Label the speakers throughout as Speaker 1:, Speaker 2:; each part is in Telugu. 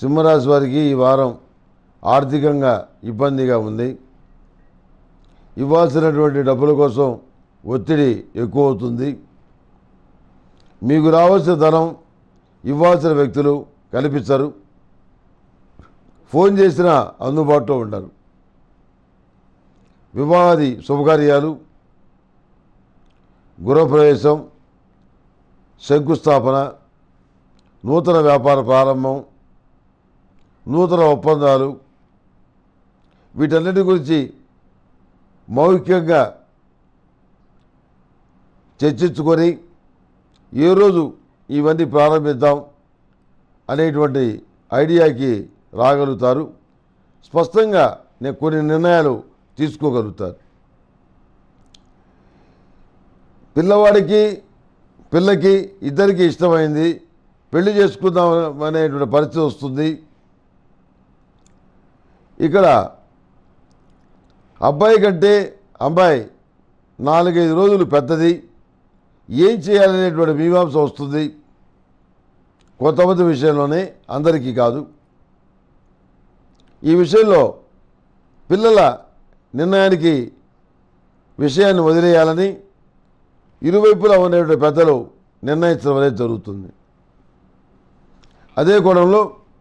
Speaker 1: సింహరాశి వారికి ఈ వారం ఆర్థికంగా ఇబ్బందిగా ఉంది ఇవ్వాల్సినటువంటి డబ్బుల కోసం ఒత్తిడి ఎక్కువ అవుతుంది మీకు రావాల్సిన ధనం ఇవ్వాల్సిన వ్యక్తులు కల్పించరు ఫోన్ చేసినా అందుబాటులో ఉండరు వివాహాది శుభకార్యాలు గృహప్రవేశం శంకుస్థాపన నూతన వ్యాపార ప్రారంభం నూతన ఒప్పందాలు వీటన్నిటి గురించి మౌఖికంగా చర్చించుకొని ఏ రోజు ఇవన్నీ ప్రారంభిద్దాం అనేటువంటి ఐడియాకి రాగలుగుతారు స్పష్టంగా నేను కొన్ని నిర్ణయాలు తీసుకోగలుగుతారు పిల్లవాడికి పిల్లకి ఇద్దరికి ఇష్టమైంది పెళ్లి చేసుకుందాం అనేటువంటి పరిస్థితి వస్తుంది ఇక్కడ అబ్బాయి కంటే అమ్మాయి నాలుగైదు రోజులు పెద్దది ఏం చేయాలనేటువంటి మీమాంస వస్తుంది కొంతమంది విషయంలోనే అందరికీ కాదు ఈ విషయంలో పిల్లల నిర్ణయానికి విషయాన్ని వదిలేయాలని ఇరువైపులా ఉండేటువంటి పెద్దలు నిర్ణయించడం అనేది జరుగుతుంది అదే కోణంలో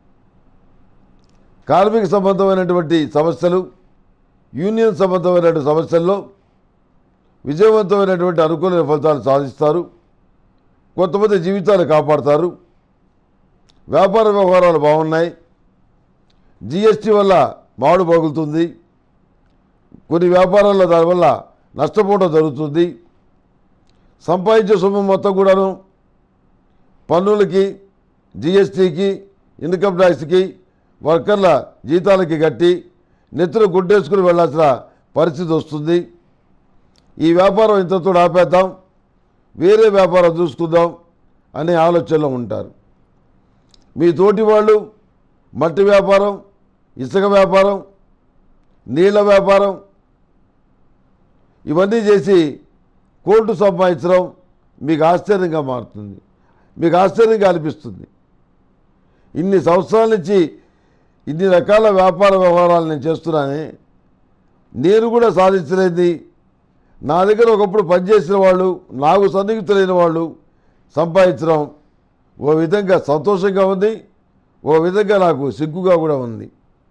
Speaker 1: కార్మిక సంబంధమైనటువంటి సమస్యలు యూనియన్ సంబంధమైనటువంటి సమస్యల్లో విజయవంతమైనటువంటి అనుకూలమైన ఫలితాలు సాధిస్తారు కొంతమంది జీవితాలు కాపాడతారు వ్యాపార వ్యవహారాలు బాగున్నాయి జిఎస్టీ వల్ల మామిడి పగులుతుంది కొన్ని వ్యాపారాల్లో దానివల్ల నష్టపోవడం జరుగుతుంది సంపాదించే సొమ్ము మొత్తం కూడాను పన్నులకి జిఎస్టీకి ఇన్కమ్ ట్యాక్స్కి వర్కర్ల జీతాలకి కట్టి నెత్తులు గుడ్డేసుకుని వెళ్ళాల్సిన పరిస్థితి వస్తుంది ఈ వ్యాపారం ఇంతతో ఆపేద్దాం వేరే వ్యాపారం చూసుకుందాం అనే ఆలోచనలో ఉంటారు మీ తోటి వాళ్ళు మట్టి వ్యాపారం ఇసుక వ్యాపారం నీళ్ళ వ్యాపారం ఇవన్నీ చేసి కోర్టు సంపాదించడం మీకు ఆశ్చర్యంగా మారుతుంది మీకు ఆశ్చర్యంగా అనిపిస్తుంది ఇన్ని సంవత్సరాల నుంచి ఇన్ని రకాల వ్యాపార వ్యవహారాలు నేను చేస్తున్నానే నేను కూడా సాధించలేది నా దగ్గర ఒకప్పుడు పనిచేసిన వాళ్ళు నాకు సన్నిహితులైన వాళ్ళు సంపాదించడం ఓ విధంగా సంతోషంగా ఉంది ఓ విధంగా నాకు సిగ్గుగా కూడా ఉంది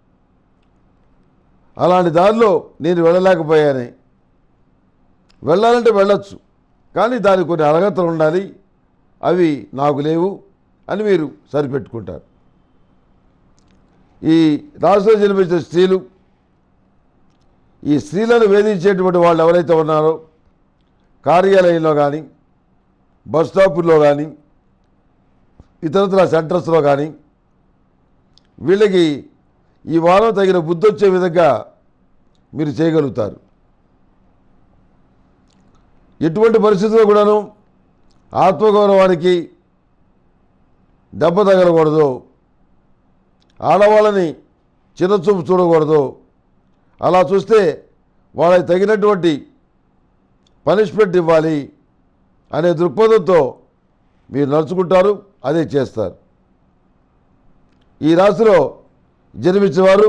Speaker 1: అలాంటి దారిలో నేను వెళ్ళలేకపోయానే వెళ్ళాలంటే వెళ్ళొచ్చు కానీ దానికి కొన్ని అర్హతలు ఉండాలి అవి నాకు లేవు అని మీరు సరిపెట్టుకుంటారు ఈ రాష్ట్రంలో జన్మించిన స్త్రీలు ఈ స్త్రీలను వేధించేటువంటి వాళ్ళు ఎవరైతే ఉన్నారో కార్యాలయంలో కానీ బస్ స్టాపుల్లో కానీ ఇతరత్ర సెంటర్స్లో కానీ వీళ్ళకి ఈ వారం తగిన బుద్ధి వచ్చే విధంగా మీరు చేయగలుగుతారు ఎటువంటి పరిస్థితుల్లో కూడాను ఆత్మగౌరవానికి దెబ్బ తగలకూడదు ఆడవాళ్ళని చిన్నచూపు చూడకూడదు అలా చూస్తే వాళ్ళకి తగినటువంటి పనిష్మెంట్ ఇవ్వాలి అనే దృక్పథంతో మీరు నడుచుకుంటారు అదే చేస్తారు ఈ రాశిలో జన్మించేవారు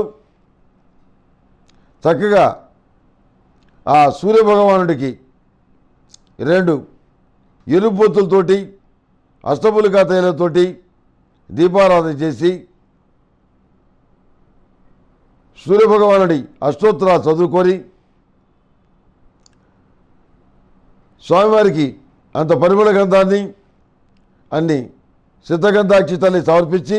Speaker 1: చక్కగా ఆ సూర్యభగవానుడికి రెండు ఎలుపొత్తులతోటి అష్టములికా తైలతోటి దీపారాధన చేసి సూర్యభగవానుడి అష్టోత్తరాలు చదువుకొని స్వామివారికి అంత పరిమళ గంధాన్ని అన్ని సిద్ధగంధాక్షి తల్లి సమర్పించి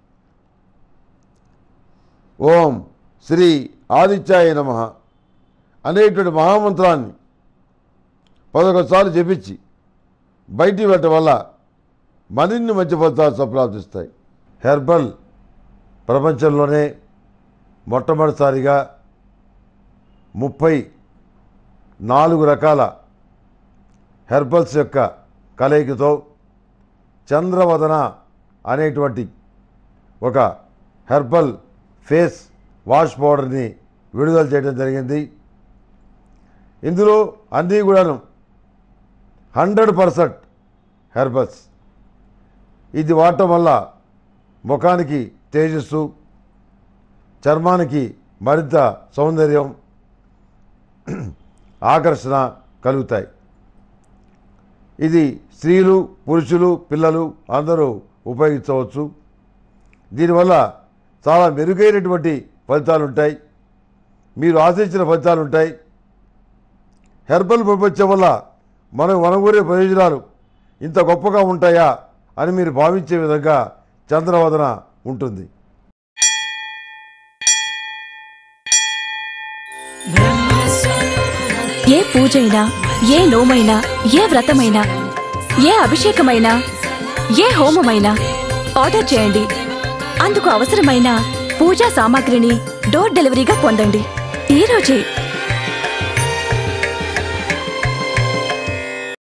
Speaker 1: ఓం శ్రీ ఆదిత్యాయ నమ అనేటువంటి మహామంత్రాన్ని పదకొండు సార్లు జపించి బయటికి వెళ్ళటం వల్ల మరిన్ని మంచి ఫలితాలు సంప్రాప్తిస్తాయి హెర్బల్ ప్రపంచంలోనే మొట్టమొదటిసారిగా ముప్పై నాలుగు రకాల హెర్బల్స్ యొక్క కలయికతో చంద్రవదన అనేటువంటి ఒక హెర్బల్ ఫేస్ వాష్ పౌడర్ని విడుదల చేయడం జరిగింది ఇందులో అన్నీ కూడాను హండ్రెడ్ పర్సెంట్ హెర్బల్స్ ఇది వాడటం వల్ల ముఖానికి తేజస్సు చర్మానికి మరింత సౌందర్యం ఆకర్షణ కలుగుతాయి ఇది స్త్రీలు పురుషులు పిల్లలు అందరూ ఉపయోగించవచ్చు దీనివల్ల చాలా మెరుగైనటువంటి ఫలితాలు ఉంటాయి మీరు ఆశించిన ఫలితాలు ఉంటాయి హెర్బల్ ప్రపంచం వల్ల మనం వనగూరే ప్రయోజనాలు ఇంత గొప్పగా ఉంటాయా అని మీరు భావించే విధంగా చంద్రవదన ఉంటుంది
Speaker 2: ఏ పూజైనా ఏ నోమైనా ఏ వ్రతమైనా ఏ అభిషేకమైనా ఏ హోమమైనా ఆర్డర్ చేయండి అందుకు అవసరమైన పూజా సామాగ్రిని డోర్ డెలివరీగా పొందండి ఈ రోజే